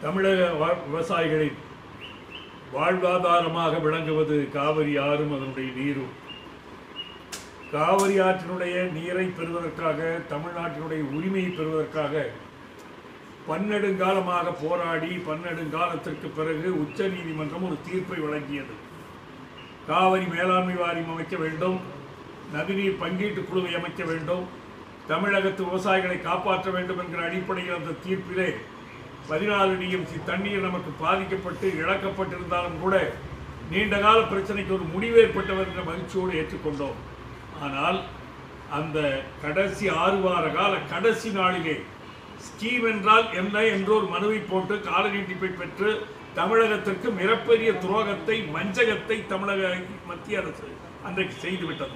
தமிழக வா- விவசாயிகளின் வாழ்வாதாரமாக விளங்குவது காவிரி ஆறும் அதனுடைய நீரும் காவிரி ஆற்றினுடைய நீரை பெறுவதற்காக தமிழ்நாட்டினுடைய உரிமையை பெறுவதற்காக பன்னெடுங்காலமாக போராடி பன்னெடுங்காலத்திற்கு பிறகு உச்ச நீதிமன்றம் ஒரு தீர்ப்பை வழங்கியது காவிரி மேலாண்மை வாரியம் அமைக்க வேண்டும் நதிநீர் பங்கீட்டு குழுவை அமைக்க வேண்டும் தமிழகத்து விவசாயிகளை காப்பாற்ற வேண்டும் என்கிற அடிப்படையில் அந்த தீர்ப்பிலே பதினாலு டிஎம்சி தண்ணீர் நமக்கு பாதிக்கப்பட்டு இழக்கப்பட்டிருந்தாலும் கூட நீண்டகால பிரச்சனைக்கு ஒரு முடிவு ஏற்பட்டவர் என்ற மகிழ்ச்சியோடு ஏற்றுக்கொண்டோம் ஆனால் அந்த கடைசி ஆறு வார கால கடைசி நாளிலே ஸ்கீம் என்றால் என்ன என்று ஒரு மனுவை போட்டு கால நீட்டிப்பை பெற்று தமிழகத்திற்கு மிகப்பெரிய துரோகத்தை வஞ்சகத்தை தமிழக மத்திய அரசு அன்றைக்கு செய்துவிட்டது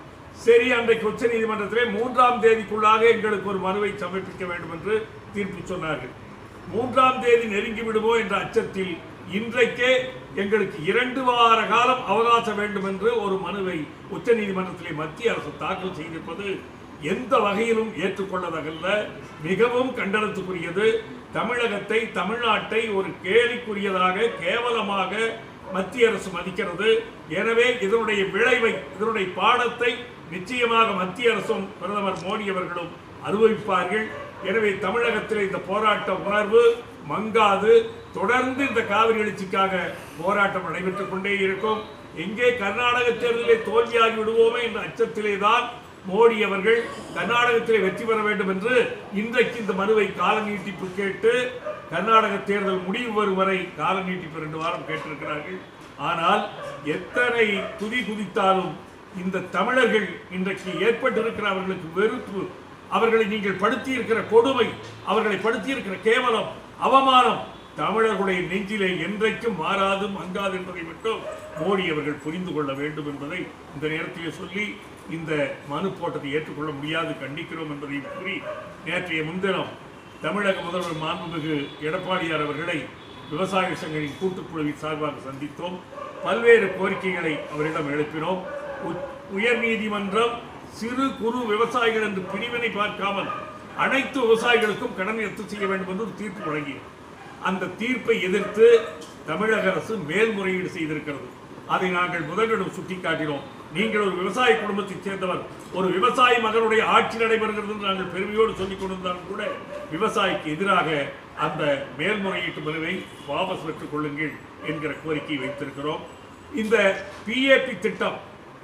சரி அன்றைக்கு உச்ச நீதிமன்றத்திலே மூன்றாம் தேதிக்குள்ளாக எங்களுக்கு ஒரு மனுவை சமர்ப்பிக்க வேண்டும் என்று தீர்ப்பு சொன்னார்கள் மூன்றாம் தேதி நெருங்கி விடுமோ என்ற அச்சத்தில் இன்றைக்கே எங்களுக்கு இரண்டு வார காலம் அவகாசம் வேண்டும் என்று ஒரு மனுவை உச்ச நீதிமன்றத்திலே மத்திய அரசு தாக்கல் செய்திருப்பது எந்த வகையிலும் ஏற்றுக்கொள்ளதகல்ல மிகவும் கண்டனத்துக்குரியது தமிழகத்தை தமிழ்நாட்டை ஒரு கேலிக்குரியதாக கேவலமாக மத்திய அரசு மதிக்கிறது எனவே இதனுடைய விளைவை இதனுடைய பாடத்தை நிச்சயமாக மத்திய அரசும் பிரதமர் மோடி அவர்களும் அனுபவிப்பார்கள் எனவே தமிழகத்தில் இந்த போராட்ட உணர்வு மங்காது தொடர்ந்து இந்த காவிரி எழுச்சிக்காக போராட்டம் நடைபெற்றுக் கொண்டே இருக்கும் எங்கே கர்நாடக தேர்தலிலே தோல்வியாகி விடுவோமே என்ற அச்சத்திலே தான் மோடி அவர்கள் கர்நாடகத்திலே வெற்றி பெற வேண்டும் என்று இன்றைக்கு இந்த மனுவை கால நீட்டிப்பு கேட்டு கர்நாடக தேர்தல் முடிவு வரும் வரை கால நீட்டிப்பு ரெண்டு வாரம் கேட்டிருக்கிறார்கள் ஆனால் எத்தனை துதி குதித்தாலும் இந்த தமிழர்கள் இன்றைக்கு ஏற்பட்டிருக்கிற அவர்களுக்கு வெறுப்பு அவர்களை நீங்கள் படுத்தி இருக்கிற கொடுமை அவர்களை படுத்தி இருக்கிற கேவலம் அவமானம் தமிழர்களுடைய நெஞ்சிலே என்றைக்கும் மாறாது மங்காது என்பதை மட்டும் மோடி அவர்கள் புரிந்து கொள்ள வேண்டும் என்பதை இந்த நேரத்திலே சொல்லி இந்த மனு போட்டதை ஏற்றுக்கொள்ள முடியாது கண்டிக்கிறோம் என்பதையும் கூறி நேற்றைய முன்தினம் தமிழக முதல்வர் மாண்புமிகு எடப்பாடியார் அவர்களை விவசாய சங்கங்களின் கூட்டுக்குழுவின் சார்பாக சந்தித்தோம் பல்வேறு கோரிக்கைகளை அவரிடம் எழுப்பினோம் உ- உயர்நீதிமன்றம் சிறு குறு விவசாயிகள் என்று பிரிவினை பார்க்காமல் அனைத்து விவசாயிகளுக்கும் கடன் ரத்து செய்ய வேண்டும் என்று ஒரு தீர்ப்பு வழங்கியது அந்த தீர்ப்பை எதிர்த்து தமிழக அரசு மேல்முறையீடு செய்திருக்கிறது அதை நாங்கள் முதலிடம் சுட்டிக்காட்டினோம் நீங்கள் ஒரு விவசாய குடும்பத்தைச் சேர்ந்தவர் ஒரு விவசாய மகனுடைய ஆட்சி நடைபெறுகிறது என்று நாங்கள் பெருமையோடு சொல்லிக் கொண்டிருந்தாலும் கூட விவசாயிக்கு எதிராக அந்த மேல்முறையீட்டு மனுவை வாபஸ் பெற்றுக் கொள்ளுங்கள் என்கிற கோரிக்கையை வைத்திருக்கிறோம் இந்த பிஏபி திட்டம்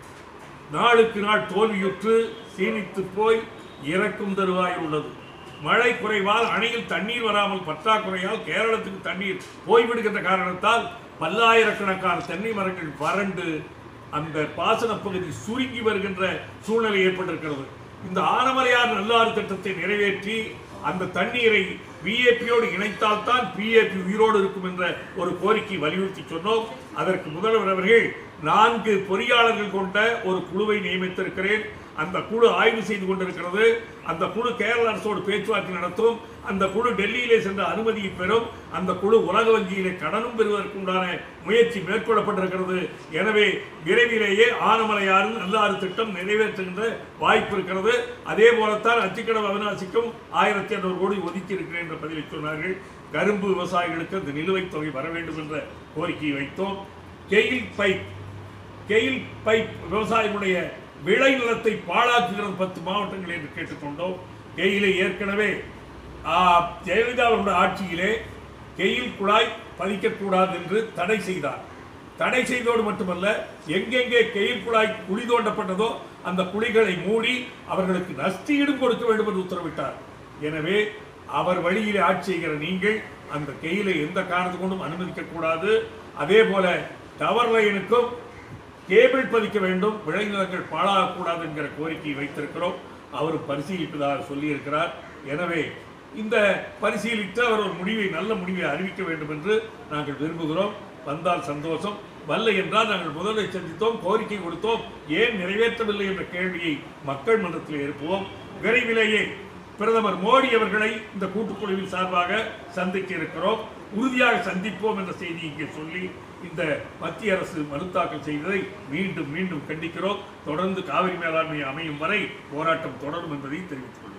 நாளுக்கு நாள் தோல்வியுற்று சீனித்து போய் இறக்கும் தருவாய் உள்ளது மழை குறைவால் அணையில் தண்ணீர் வராமல் பற்றாக்குறையால் கேரளத்துக்கு தண்ணீர் போய்விடுகின்ற காரணத்தால் பல்லாயிரக்கணக்கான தென்னை மரங்கள் வறண்டு அந்த பாசன பகுதி சுருங்கி வருகின்ற சூழ்நிலை ஏற்பட்டிருக்கிறது இந்த ஆனமலையார் நல்லாறு திட்டத்தை நிறைவேற்றி அந்த தண்ணீரை பிஏபியோடு இணைத்தால்தான் பிஏபி உயிரோடு இருக்கும் என்ற ஒரு கோரிக்கை வலியுறுத்தி சொன்னோம் அதற்கு முதல்வர் அவர்கள் நான்கு பொறியாளர்கள் கொண்ட ஒரு குழுவை நியமித்திருக்கிறேன் அந்த குழு ஆய்வு செய்து கொண்டிருக்கிறது அந்த குழு கேரள அரசோடு பேச்சுவார்த்தை நடத்தும் அந்த குழு டெல்லியிலே சென்ற அனுமதியை பெறும் அந்த குழு உலக வங்கியிலே கடனும் பெறுவதற்குண்டான முயற்சி மேற்கொள்ளப்பட்டிருக்கிறது எனவே விரைவிலேயே ஆனமலையாறு நல்லாறு திட்டம் நிறைவேற்றுகின்ற வாய்ப்பு இருக்கிறது அதே போலத்தான் அச்சிக்கடம் அவிநாசிக்கும் ஆயிரத்தி இரநூறு கோடி ஒதுக்கி இருக்கிறேன் என்ற பதிலை சொன்னார்கள் கரும்பு விவசாயிகளுக்கு அந்த நிலுவைத் தொகை வர வேண்டும் என்ற கோரிக்கையை வைத்தோம் கெயில் பைப் கெயில் பைப் விவசாயிகளுடைய விளை நிலத்தை பாழாக்குகிறது பத்து மாவட்டங்கள் என்று கேட்டுக்கொண்டோம் கெயிலை ஏற்கனவே ஆ, ஜெயலலிதா அவருடைய ஆட்சியிலே கெயில் குழாய் பதிக்கக்கூடாது என்று தடை செய்தார் தடை செய்தோடு மட்டுமல்ல எங்கெங்கே கெயில் குழாய் குழி தோண்டப்பட்டதோ அந்த குழிகளை மூடி அவர்களுக்கு நஷ்டீடும் கொடுக்க வேண்டும் என்று உத்தரவிட்டார் எனவே அவர் வழியிலே ஆட்சி செய்கிற நீங்கள் அந்த கெயிலை எந்த காரணத்து கொண்டும் அனுமதிக்க கூடாது அதே போல டவர் லைனுக்கும் கேபிள் பதிக்க வேண்டும் விளைநிலங்கள் பாழாகக்கூடாது என்கிற கோரிக்கையை வைத்திருக்கிறோம் அவர் பரிசீலிப்பதாக சொல்லியிருக்கிறார் எனவே இந்த பரிசீலித்து அவர் ஒரு முடிவை நல்ல முடிவை அறிவிக்க வேண்டும் என்று நாங்கள் விரும்புகிறோம் வந்தால் சந்தோஷம் வல்ல என்றால் நாங்கள் முதலை சந்தித்தோம் கோரிக்கை கொடுத்தோம் ஏன் நிறைவேற்றவில்லை என்ற கேள்வியை மக்கள் மன்றத்தில் எழுப்புவோம் விரைவிலேயே பிரதமர் மோடி அவர்களை இந்த கூட்டுக்குழுவின் சார்பாக சந்திக்க இருக்கிறோம் உறுதியாக சந்திப்போம் என்ற செய்தி இங்கே சொல்லி இந்த மத்திய அரசு மனு தாக்கல் செய்ததை மீண்டும் மீண்டும் கண்டிக்கிறோம் தொடர்ந்து காவிரி மேலாண்மை அமையும் வரை போராட்டம் தொடரும் என்பதை தெரிவித்துக் கொள்கிறேன்